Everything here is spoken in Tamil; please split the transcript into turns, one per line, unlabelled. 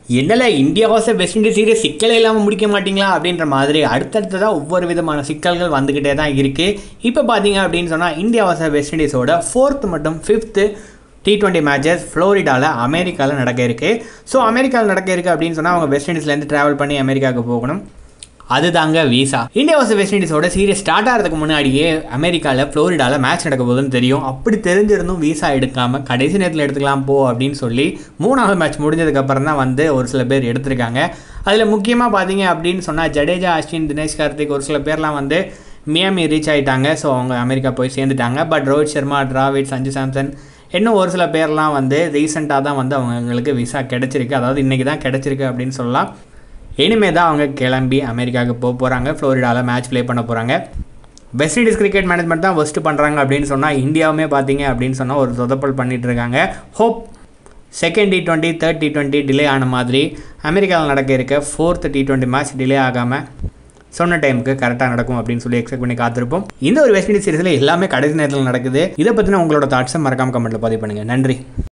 என்னல இந்தியா வாச வெஸ்ட் இண்டீஸ் சீரியஸ் சிக்கலே இல்லாமல் முடிக்க மாட்டீங்களா அப்படின்ற மாதிரி அடுத்தடுத்ததாக ஒவ்வொரு விதமான சிக்கல்கள் வந்துக்கிட்டே தான் இருக்குது இப்போ பார்த்தீங்க அப்படின்னு சொன்னால் இந்தியா வாச வெஸ்ட் இண்டீஸோட ஃபோர்த் மற்றும் ஃபிஃப்த்து டி டுவெண்ட்டி மேட்சஸ் ஃப்ளோரிடாவில் அமெரிக்காவில் நடக்க இருக்குது ஸோ அமெரிக்காவில் நடக்க இருக்குது அப்படின்னு சொன்னால் அவங்க வெஸ்ட் இண்டீஸ்லேருந்து ட்ராவல் பண்ணி அமெரிக்காவுக்கு போகணும் அதுதாங்க வீசா இந்தியா வர்சஸ் வெஸ்ட் இண்டீஸோட சீரியஸ் ஸ்டார்ட் ஆகிறதுக்கு முன்னாடியே அமெரிக்காவில் ஃப்ளோரிடாவில் மேட்ச் நடக்க போகுதுன்னு தெரியும் அப்படி தெரிஞ்சிருந்தும் வீசா எடுக்காமல் கடைசி நேரத்தில் எடுத்துக்கலாம் போ அப்படின்னு சொல்லி மூணாவது மேட்ச் முடிஞ்சதுக்கப்புறம் தான் வந்து ஒரு சில பேர் எடுத்திருக்காங்க அதில் முக்கியமாக பார்த்தீங்க அப்படின்னு சொன்னால் ஜடேஜா அஸ்வின் தினேஷ் கார்த்திக் ஒரு சில பேர்லாம் வந்து மியாமி ரீச் ஆகிட்டாங்க ஸோ அவங்க அமெரிக்கா போய் சேர்ந்துட்டாங்க பட் ரோஹித் சர்மா டிராவிட் சஞ்சு சாம்சன் இன்னும் ஒரு சில பேர்லாம் வந்து ரீசெண்டாக தான் வந்து அவங்களுக்கு விசா கிடச்சிருக்கு அதாவது இன்றைக்கி தான் கிடச்சிருக்கு அப்படின்னு சொல்லலாம் இனிமேல் தான் அவங்க கிளம்பி அமெரிக்காவுக்கு போக போகிறாங்க ஃப்ளோரிடாவில் மேட்ச் ப்ளே பண்ண போகிறாங்க வெஸ்ட் இண்டீஸ் கிரிக்கெட் மேனேஜ்மெண்ட் தான் ஃபஸ்ட்டு பண்ணுறாங்க அப்படின்னு சொன்னால் இந்தியாவுமே பார்த்தீங்க அப்படின்னு சொன்னால் ஒரு சொதப்பல் பண்ணிட்டு இருக்காங்க hope second T twenty third T twenty delay ஆன மாதிரி அமெரிக்காவில் நடக்க இருக்க fourth T twenty match delay ஆகாமல் சொன்ன டைமுக்கு கரெக்டாக நடக்கும் அப்படின்னு சொல்லி எக்ஸ்பெக்ட் பண்ணி காத்திருப்போம் இந்த ஒரு வெஸ்ட் இண்டீஸ் சீரிஸில் எல்லாமே கடைசி நேரத்தில் நடக்குது இதை பற்றின உங்களோட தாட்ஸை மறக்காம கமெண்ட்டில் பதிவு பண்ணுங்கள் நன்றி